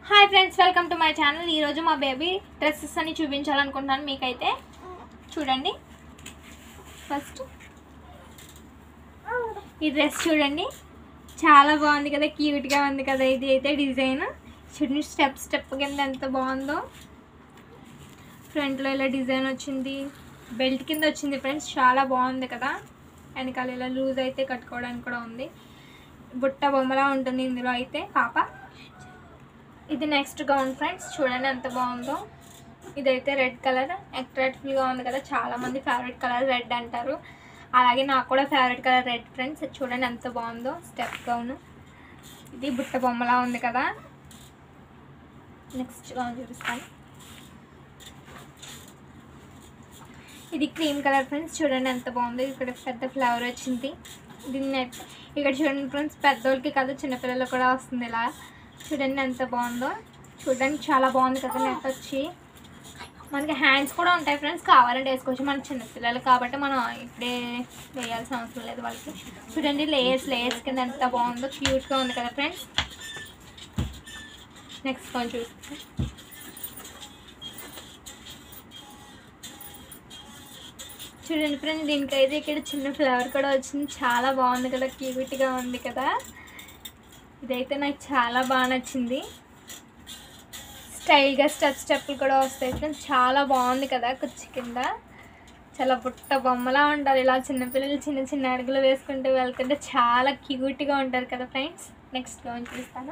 hi friends welcome to my channel ఈరోజు మా baby dresses అని చూపించాలనుకుంటున్నాను మీకైతే చూడండి ఫస్ట్ ఈ డ్రెస్ చూడండి చాలా బాగుంది కదా క్యూట్గా ఉంది కదా ఇది అయితే డిజైన్ చూడండి స్టెప్ స్టెప్ కింద ఎంత బాగుందో ఫ్రంట్లో ఇలా డిజైన్ వచ్చింది బెల్ట్ కింద వచ్చింది ఫ్రెండ్స్ చాలా బాగుంది కదా వెనకాల ఇలా లూజ్ అయితే కట్టుకోవడానికి కూడా ఉంది బుట్ట బొమ్మలా ఉంటుంది ఇందులో అయితే పాప ఇది నెక్స్ట్ గౌన్ ఫ్రెండ్స్ చూడండి ఎంత బాగుందో ఇదైతే రెడ్ కలర్ అట్రాక్టివ్గా ఉంది కదా చాలా మంది ఫేవరెట్ కలర్ రెడ్ అంటారు అలాగే నాకు కూడా ఫేవరెట్ కలర్ రెడ్ ఫ్రెండ్స్ చూడండి ఎంత బాగుందో స్టెప్ గౌన్ ఇది బుట్ట బొమ్మలా ఉంది కదా నెక్స్ట్ గౌన్ చూపిస్తాను ఇది క్రీమ్ కలర్ ఫ్రెండ్స్ చూడండి ఎంత బాగుంది ఇక్కడ పెద్ద ఫ్లవర్ వచ్చింది దీన్ని నెట్ ఇక్కడ చూడండి ఫ్రెండ్స్ పెద్దోళ్ళకి కాదు చిన్నపిల్లలకు కూడా వస్తుంది ఇలా చూడండి ఎంత బాగుందో చూడడానికి చాలా బాగుంది కదా నెట్ వచ్చి మనకి హ్యాండ్స్ కూడా ఉంటాయి ఫ్రెండ్స్ కావాలంటే వేసుకోవచ్చు మన చిన్నపిల్లలు కాబట్టి మనం ఇప్పుడే వేయాల్సిన అవసరం లేదు వాళ్ళకి చూడండి లేయర్స్ లేయర్స్ కింద ఎంత బాగుందో క్యూట్గా ఉంది కదా ఫ్రెండ్స్ నెక్స్ట్ కొంచెం చూస్తే చూడండి ఫ్రెండ్ దీనికైతే ఇక్కడ చిన్న ఫ్లవర్ కూడా వచ్చింది చాలా బాగుంది కదా క్యూట్గా ఉంది కదా ఇదైతే నాకు చాలా బాగా నచ్చింది స్టైల్గా స్టెప్ స్టెప్లు కూడా వస్తాయి ఫ్రెండ్స్ చాలా బాగుంది కదా కుర్చీ కింద చాలా బుట్ట బొమ్మలా ఉంటారు ఇలా చిన్నపిల్లలు చిన్న చిన్న అడుగులు వేసుకుంటూ వెళ్తుంటే చాలా క్యూట్గా ఉంటారు కదా ఫ్రెండ్స్ నెక్స్ట్ గౌన్ చూస్తాను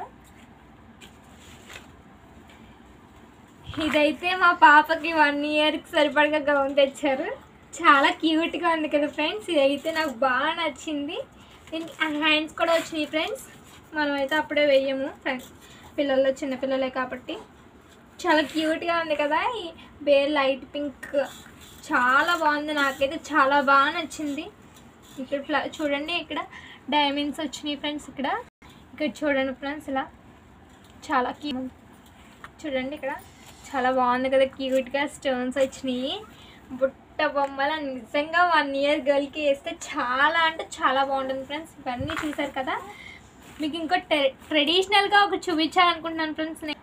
ఇదైతే మా పాపకి వన్ ఇయర్కి సరిపడగా గౌన్ తెచ్చారు చాలా క్యూట్గా ఉంది కదా ఫ్రెండ్స్ ఇదైతే నాకు బాగా నచ్చింది దీనికి హ్యాండ్స్ కూడా వచ్చినాయి ఫ్రెండ్స్ మనమైతే అప్పుడే వేయము ఫ్రెండ్స్ పిల్లల్లో చిన్నపిల్లలే కాబట్టి చాలా క్యూట్గా ఉంది కదా ఈ బేర్ లైట్ పింక్ చాలా బాగుంది నాకైతే చాలా బాగా నచ్చింది ఇక్కడ ఫ్ల చూడండి ఇక్కడ డైమండ్స్ వచ్చినాయి ఫ్రెండ్స్ ఇక్కడ ఇక్కడ చూడండి ఫ్రెండ్స్ ఇలా చాలా క్యూ చూడండి ఇక్కడ చాలా బాగుంది కదా క్యూట్గా స్టోన్స్ వచ్చినాయి బుట్ట బొమ్మల నిజంగా వన్ ఇయర్ గర్ల్కి వేస్తే చాలా అంటే చాలా బాగుంటుంది ఫ్రెండ్స్ ఇవన్నీ చూసారు కదా మీకు ఇంకో ట్రె- ట్రెడిషనల్గా ఒకటి చూపించాలనుకుంటున్నాను ఫ్రెండ్స్ నేను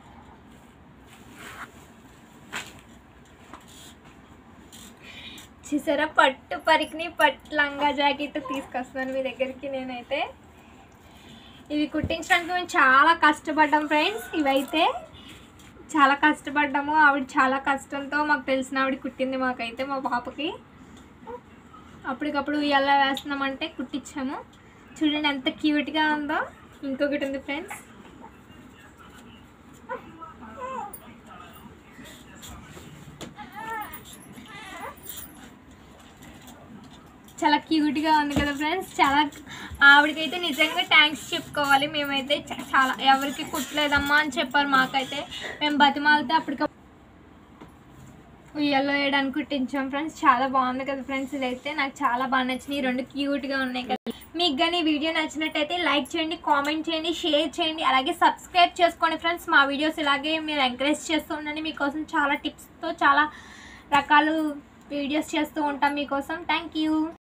చూసారా పట్టు పరికిని పట్టు లంగా జాకెట్ తీసుకొస్తున్నాను మీ దగ్గరికి నేనైతే ఇవి కుట్టించడానికి మేము చాలా కష్టపడ్డాం ఫ్రెండ్స్ ఇవైతే చాలా కష్టపడ్డాము ఆవిడ చాలా కష్టంతో మాకు తెలిసిన ఆవిడ కుట్టింది మాకైతే మా పాపకి అప్పటికప్పుడు ఎలా వేస్తున్నామంటే కుట్టించాము చూడండి ఎంత క్యూట్గా ఉందో ఇంకొకటి ఉంది ఫ్రెండ్స్ చాలా క్యూట్గా ఉంది కదా ఫ్రెండ్స్ చాలా ఆవిడకైతే నిజంగా థ్యాంక్స్ చెప్పుకోవాలి మేమైతే చ- చాలా ఎవరికి కుట్టలేదమ్మా అని చెప్పారు మాకైతే మేము బతిమాలితే అప్పటికప్పుడు ఉయ్యాల్లో వేయడానికి కుట్టించాం ఫ్రెండ్స్ చాలా బాగుంది కదా ఫ్రెండ్స్ ఇదైతే నాకు చాలా బాగా నచ్చినాయి ఈ రెండు క్యూట్గా ఉన్నాయి కదా మీకు కానీ ఈ వీడియో నచ్చినట్టయితే లైక్ చేయండి కామెంట్ చేయండి షేర్ చేయండి అలాగే సబ్స్క్రైబ్ చేసుకోండి ఫ్రెండ్స్ మా వీడియోస్ ఇలాగే మీరు ఎంకరేజ్ చేస్తూ ఉండండి మీకోసం చాలా టిప్స్తో చాలా రకాలు వీడియోస్ చేస్తూ ఉంటాం మీకోసం థ్యాంక్ యూ